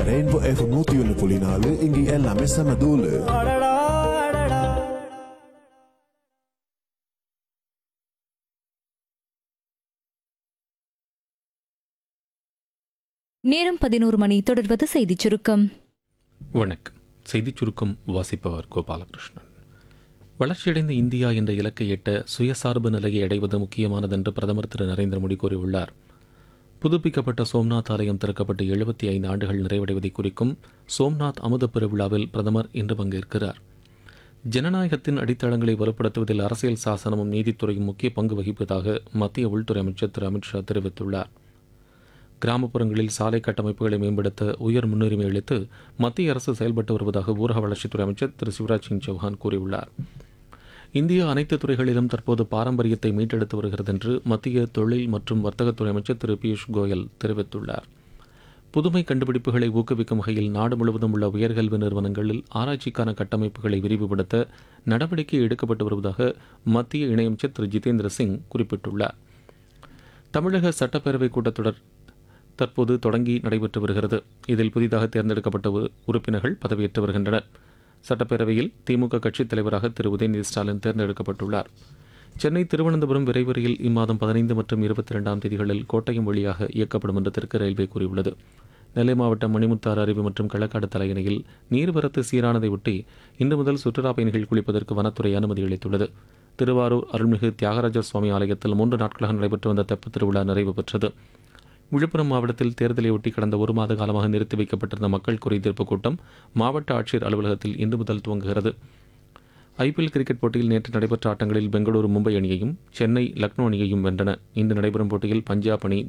rainbow FM நூத்தி ஒன்று புள்ளி நாலு இங்க எல்லாமே செம தூளு நேரம் பதினோரு மணி தொடர்வது செய்திச் சுருக்கம் வணக்கம் செய்திச் சுருக்கம் வாசிப்பவர் கோபாலகிருஷ்ணன் வளர்ச்சியடைந்த இந்தியா என்ற இலக்கை எட்ட சுயசார்பு நிலையை அடைவது முக்கியமானதென்று பிரதமர் திரு நரேந்திர மோடி கூறியுள்ளார் புதுப்பிக்கப்பட்ட சோம்நாத் ஆலயம் திறக்கப்பட்டு எழுபத்தி ஐந்து ஆண்டுகள் நிறைவடைவதை குறிக்கும் சோம்நாத் அமுத பெருவிழாவில் பிரதமர் இன்று பங்கேற்கிறார் ஜனநாயகத்தின் அடித்தளங்களை வலுப்படுத்துவதில் அரசியல் சாசனமும் நீதித்துறையும் முக்கிய பங்கு வகிப்பதாக மத்திய உள்துறை அமைச்சர் திரு அமித்ஷா தெரிவித்துள்ளார் கிராமப்புறங்களில் சாலை கட்டமைப்புகளை மேம்படுத்த உயர் முன்னுரிமை அளித்து மத்திய அரசு செயல்பட்டு வருவதாக ஊரக வளர்ச்சித்துறை அமைச்சர் திரு சிவராஜ் சிங் சௌஹான் கூறியுள்ளார் இந்தியா அனைத்து துறைகளிலும் தற்போது பாரம்பரியத்தை மீட்டெடுத்து வருகிறது என்று மத்திய தொழில் மற்றும் வர்த்தகத்துறை அமைச்சர் திரு பியூஷ் கோயல் தெரிவித்துள்ளார் புதுமை கண்டுபிடிப்புகளை ஊக்குவிக்கும் வகையில் நாடு முழுவதும் உள்ள உயர்கல்வி நிறுவனங்களில் ஆராய்ச்சிக்கான கட்டமைப்புகளை விரிவுபடுத்த நடவடிக்கை எடுக்கப்பட்டு வருவதாக மத்திய இணையமைச்சர் திரு ஜிதேந்திர சிங் குறிப்பிட்டுள்ளார் தமிழக சட்டப்பேரவை கூட்டத்தொடர் தற்போது தொடங்கி நடைபெற்று வருகிறது இதில் புதிதாக தேர்ந்தெடுக்கப்பட்ட உறு- உறுப்பினர்கள் பதவியேற்று வருகின்றனர் சட்டப்பேரவையில் திமுக கட்சித் தலைவராக திரு உதயநிதி ஸ்டாலின் தேர்ந்தெடுக்கப்பட்டுள்ளார் சென்னை திருவனந்தபுரம் விரைவு ரயில் இம்மாதம் பதினைந்து மற்றும் இருபத்தி இரண்டாம் தேதிகளில் கோட்டயம் வழியாக இயக்கப்படும் என்று தெற்கு ரயில்வே கூறியுள்ளது நெல்லை மாவட்டம் மணிமுத்தாறு அருவி மற்றும் களக்காடு தலையணையில் நீர்வரத்து சீரானதை ஒட்டி இன்று முதல் சுற்றுலா பயணிகள் குளிப்பதற்கு வனத்துறை அனுமதி அளித்துள்ளது திருவாரூர் அருள்மிகு தியாகராஜர் சுவாமி ஆலயத்தில் மூன்று நாட்களாக நடைபெற்று வந்த தெப்பத் திருவிழா நிறைவு பெற்றது விழுப்புரம் மாவட்டத்தில் தேர்தலை ஒட்டி கடந்த ஒரு மாத காலமாக நிறுத்தி வைக்கப்பட்டிருந்த மக்கள் குறைதீர்ப்பு கூட்டம் மாவட்ட ஆட்சியர் அலுவலகத்தில் இன்று முதல் துவங்குகிறது ஐபிஎல் கிரிக்கெட் போட்டியில் நேற்று நடைபெற்ற ஆட்டங்களில் பெங்களூரு மும்பை அணியையும் சென்னை லக்னோ அணியையும் வென்றன இன்று நடைபெறும் போட்டியில் பஞ்சாப் அணி